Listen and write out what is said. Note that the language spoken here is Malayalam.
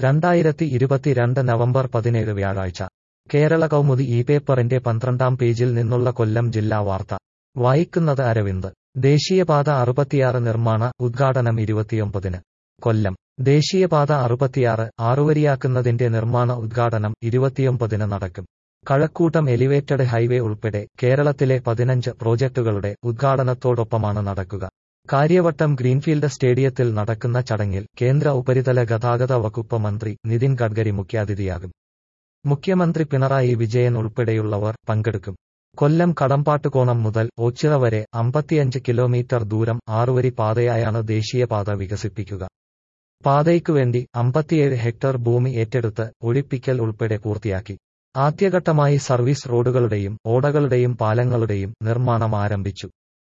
രണ്ടായിരത്തി ഇരുപത്തിരണ്ട് നവംബർ പതിനേഴ് വ്യാഴാഴ്ച കേരള കൗമുദി ഈ പേപ്പറിന്റെ പന്ത്രണ്ടാം പേജിൽ നിന്നുള്ള കൊല്ലം ജില്ലാ വാർത്ത വായിക്കുന്നത് അരവിന്ദ് ദേശീയപാത അറുപത്തിയാറ് നിർമ്മാണ ഉദ്ഘാടനം ഇരുപത്തിയൊമ്പതിന് കൊല്ലം ദേശീയപാത അറുപത്തിയാറ് ആറുവരിയാക്കുന്നതിന്റെ നിർമ്മാണ ഉദ്ഘാടനം ഇരുപത്തിയൊമ്പതിന് നടക്കും കഴക്കൂട്ടം എലിവേറ്റഡ് ഹൈവേ ഉൾപ്പെടെ കേരളത്തിലെ പതിനഞ്ച് പ്രോജക്ടുകളുടെ ഉദ്ഘാടനത്തോടൊപ്പമാണ് നടക്കുക കാര്യവട്ടം ഗ്രീൻഫീൽഡ് സ്റ്റേഡിയത്തിൽ നടക്കുന്ന ചടങ്ങിൽ കേന്ദ്ര ഉപരിതല ഗതാഗത വകുപ്പ് മന്ത്രി നിതിൻ ഗഡ്കരി മുഖ്യാതിഥിയാകും മുഖ്യമന്ത്രി പിണറായി വിജയൻ ഉൾപ്പെടെയുള്ളവർ പങ്കെടുക്കും കൊല്ലം കടമ്പാട്ടുകോണം മുതൽ ഓച്ചിറ വരെ അമ്പത്തിയഞ്ച് കിലോമീറ്റർ ദൂരം ആറുവരി പാതയായാണ് ദേശീയപാത വികസിപ്പിക്കുക പാതയ്ക്കുവേണ്ടി അമ്പത്തിയേഴ് ഹെക്ടർ ഭൂമി ഏറ്റെടുത്ത് ഒഴിപ്പിക്കൽ ഉൾപ്പെടെ പൂർത്തിയാക്കി ആദ്യഘട്ടമായി സർവീസ് റോഡുകളുടെയും ഓടകളുടെയും പാലങ്ങളുടെയും നിർമ്മാണം ആരംഭിച്ചു